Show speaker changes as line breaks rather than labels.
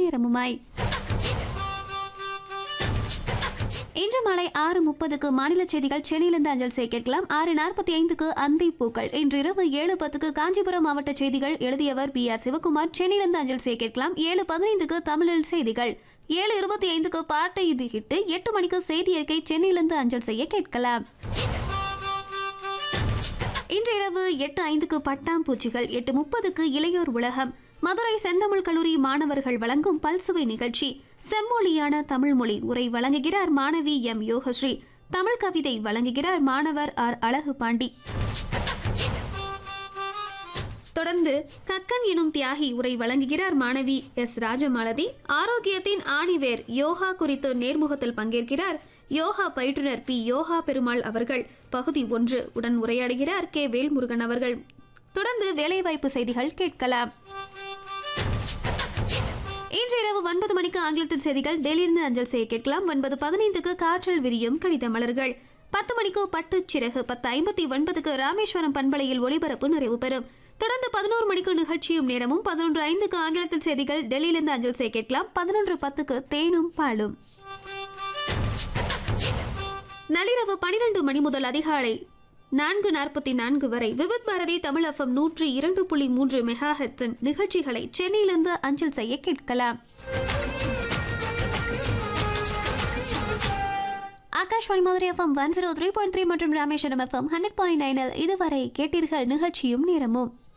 நேரமுமாய் இன்று மாலை ஆறு முப்பதுக்கு மாநில செய்திகள் சென்னையிலிருந்து அஞ்சல் செய்ய கேட்கலாம் ஆறு நாற்பத்தி ஐந்துக்கு அந்தி பூக்கள் இன்று இரவு ஏழு பத்துக்கு காஞ்சிபுரம் மாவட்ட செய்திகள் எழுதியவர் பி ஆர் சிவகுமார் சென்னையிலிருந்து அஞ்சல் செய்ய கேட்கலாம் ஏழு பதினைந்துக்கு தமிழில் செய்திகள் ஏழு இருபத்தி ஐந்துக்கு பாட்டு இது ஹிட்டு எட்டு மணிக்கு செய்தி அறிக்கை சென்னையிலிருந்து அஞ்சல் செய்ய கேட்கலாம் இன்று இரவு எட்டு ஐந்துக்கு பட்டாம்பூச்சிகள் எட்டு முப்பதுக்கு இளையோர் உலகம் மதுரை செந்தமிழ் கல்லூரி மாணவர்கள் வழங்கும் பல்சுவை நிகழ்ச்சி செம்மொழியான தமிழ் மொழி உரை வழங்குகிறார் மாணவி எம் யோகஸ்ரீ தமிழ் கவிதை வழங்குகிறார் மாணவர் ஆர் அழகு பாண்டி தொடர்ந்து கக்கன் எனும் தியாகி உரை வழங்குகிறார் மாணவி எஸ் ராஜமாலதி ஆரோக்கியத்தின் ஆணிவேர் யோகா குறித்து நேர்முகத்தில் பங்கேற்கிறார் யோகா பயிற்றுனர் பி யோகா பெருமாள் அவர்கள் பகுதி ஒன்று உடன் உரையாடுகிறார் கே வேல்முருகன் அவர்கள் தொடர்ந்து வேலைவாய்ப்பு செய்திகள் கேட்கலாம் இன்று இரவு ஒன்பது மணிக்கு ஆங்கிலத்தில் செய்திகள் டெல்லியிலிருந்து அஞ்சல் செய்ய கேட்கலாம் ஒன்பது பதினைந்துக்கு காற்றில் விரியும் கடித மலர்கள் பத்து மணிக்கு பட்டுச் சிறகு பத்து ஐம்பத்தி ஒன்பதுக்கு ராமேஸ்வரம் பண்பலையில் ஒளிபரப்பு நிறைவு பெறும் தொடர்ந்து பதினோரு மணிக்கு நிகழ்ச்சியும் நேரமும் பதினொன்று ஐந்துக்கு ஆங்கிலத்தில் செய்திகள் டெல்லியிலிருந்து அஞ்சல் செய்ய கேட்கலாம் பதினொன்று பத்துக்கு தேனும் பாலும் நள்ளிரவு பனிரெண்டு மணி முதல் அதிகாலை நான்கு நாற்பத்தி நான்கு வரை விவித் பாரதி தமிழ் எஃப்எம் நூற்றி இரண்டு புள்ளி மூன்று மெகா ஹெட்ஸின் நிகழ்ச்சிகளை சென்னையிலிருந்து அஞ்சல் செய்ய கேட்கலாம் Akashvani Madurai FM one zero three point three மற்றும் ராமேஸ்வரம் எஃப்எம் ஹண்ட்ரட் பாயிண்ட் நைனில் இதுவரை கேட்டீர்கள் நிகழ்ச்சியும் நேரமும்